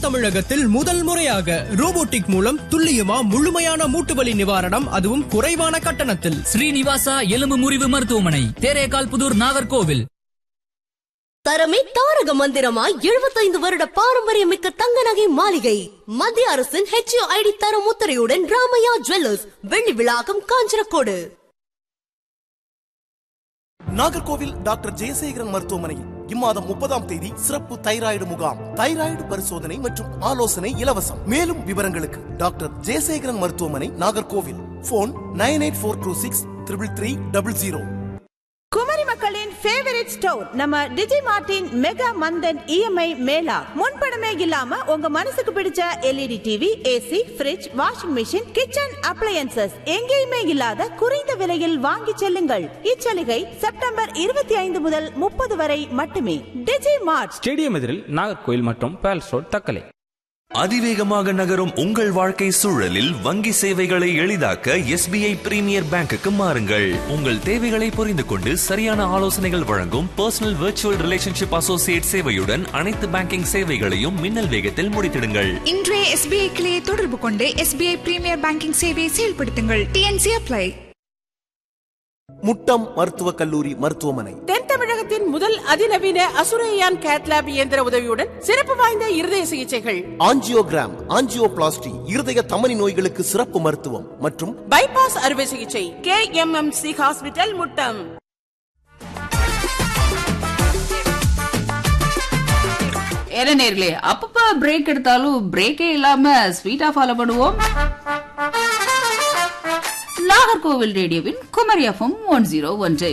தமிழகத்தில் முதல் முறையாக ரோபோட்டிக் மூலம் துல்லியமா முழுமையான மூட்டு வலி நிவாரணம் அதுவும் குறைவான கட்டணத்தில் ஸ்ரீனிவாசா எலும்பு முறிவு மருத்துவமனை தேரேகால் புதூர் நாகர்கோவில் தரமே தாரக மந்திரமாய் எழுபத்தைந்து வருட பாரம்பரியமிக்க தங்க நகை மாளிகை மத்திய அரசின் ஹெச்ஓ ஐடி தர முத்திரையுடன் ராமையா ஜுவல்லர்ஸ் வெள்ளி விழாக்கம் காஞ்சனக்கோடு நாகர்கோவில் டாக்டர் ஜெயசேகரன் மருத்துவமனையில் இம்மாதம் முப்பதாம் தேதி சிறப்பு தைராய்டு முகாம் தைராய்டு பரிசோதனை மற்றும் ஆலோசனை இலவசம் மேலும் விவரங்களுக்கு டாக்டர் ஜெயசேகரன் மருத்துவமனை Nagercoil phone nine eight four two six triple three double zero Kumari மக்களின் ஃபேவரட் ஸ்டோர் நம்ம TG Martin mega Manthan EMI mela முன்பணமே இல்லாம உங்க மனசுக்கு பிடிச்ச LED TV AC fridge washing machine kitchen appliances எங்கேயுமே இல்லாத குறைந்த விலையில் வாங்கி செல்லுங்கள் இச்சலுகை செப்டம்பர் இருபத்தி ஐந்து முதல் முப்பது வரை மட்டுமே டிஜி மார்ட் ஸ்டேடியம் எதிரில் நாகர்கோயில் மற்றும் பேலஸ் ரோட் தக்கலை அதிவேகமாக நகரும் உங்கள் வாழ்க்கை சூழலில் வங்கி சேவைகளை எளிதாக்க எஸ்பிஐ பிரீமியர் பேங்குக்கு மாறுங்கள் உங்கள் தேவைகளை புரிந்து கொண்டு சரியான ஆலோசனைகள் வழங்கும் பர்சனல் விர்ச்சுவல் ரிலேஷன்ஷிப் அசோசியேட் சேவையுடன் அனைத்து பேங்கிங் சேவைகளையும் மின்னல் வேகத்தில் முடித்திடுங்கள் இன்றைய எஸ்பிஐ கிளையை தொடர்பு கொண்டு எஸ்பிஐ பிரீமியர் பேங்கிங் சேவையை செயல்படுத்துங்கள் டிஎன்சி அப்ளை முட்டம் மருத்துவக் கல்லூரி மருத்துவமனை தென் தமிழகத்தின் முதல் அதிநவீன அசுரையான் கேட்லாப் இயந்திர உதவியுடன் சிறப்பு வாய்ந்த இருதய சிகிச்சைகள் ஆஞ்சியோகிராம் ஆஞ்சியோபிளாஸ்டி இருதய தமனி நோய்களுக்கு சிறப்பு மருத்துவம் மற்றும் பைபாஸ் அறுவை சிகிச்சை K M M C hospital Muttam என்ன நேர்களே அப்பப்ப பிரேக் எடுத்தாலும் பிரேக்கே இல்லாம ஸ்வீட்டா ஃபாலோ பண்ணுவோம் நாகர்கோவில் ரேடியோவின் குமரி எஃப்எம் ஒன் ஜீரோ ஒன்றை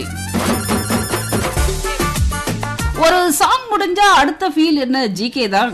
ஒரு சாங் முடிஞ்சா அடுத்த ஃபீல் என்ன ஜிகே தான்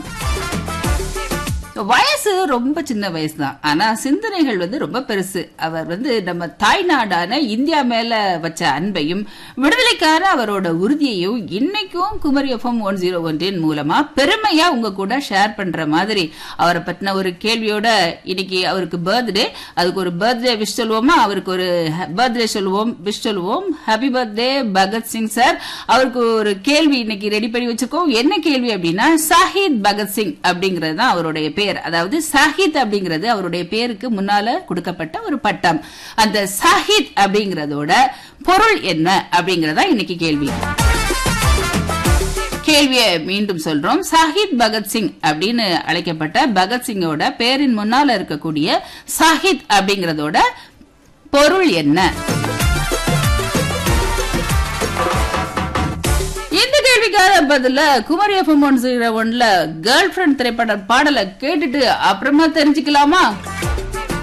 வயசு ரொம்ப சின்ன வயசு தான் ஆனா சிந்தனைகள் வந்து ரொம்ப பெருசு அவர் வந்து நம்ம தாய்நாடான இந்தியா மேல வச்ச அன்பையும் விடுதலைக்கான அவரோட உறுதியையும் இன்னைக்கும் குமரி எஃப்எம் ஒன் ஜீரோ ஒன்றின் மூலமா பெருமையா உங்க கூட ஷேர் பண்ற மாதிரி அவரை பத்தின ஒரு கேள்வியோட இன்னைக்கு அவருக்கு பர்த்டே அதுக்கு ஒரு பர்த்டே விஷ் சொல்லுவோமா அவருக்கு ஒரு பர்த்டே சொல்லுவோம் விஷ் சொல்லுவோம் ஹாப்பி பர்த்டே பகத்சிங் சார் அவருக்கு ஒரு கேள்வி இன்னைக்கு ரெடி பண்ணி வச்சிருக்கோம் என்ன கேள்வி அப்படின்னா சாஹித் பகத்சிங் அப்படிங்கிறது தான் அவருடைய பேர் அதாவது சாஹித் அப்படிங்கிறது அவருடைய பேருக்கு முன்னால கொடுக்கப்பட்ட ஒரு பட்டம் அந்த சாஹித் அப்படிங்கறதோட பொருள் என்ன அப்படிங்கறதா இன்னைக்கு கேள்வி கேள்வியை மீண்டும் சொல்றோம் சாஹித் பகத்சிங் அப்படின்னு அழைக்கப்பட்ட பகத்சிங்கோட பேரின் முன்னால இருக்கக்கூடிய சாஹித் அப்படிங்கறதோட பொருள் என்ன இந்த கேள்விக்கான பதில குமரி எஃப்எம் ஒன் ஜீரோ ஒன்ல கேர்ள் ஃபிரெண்ட் திரைப்பட பாடலை கேட்டுட்டு அப்புறமா தெரிஞ்சுக்கலாமா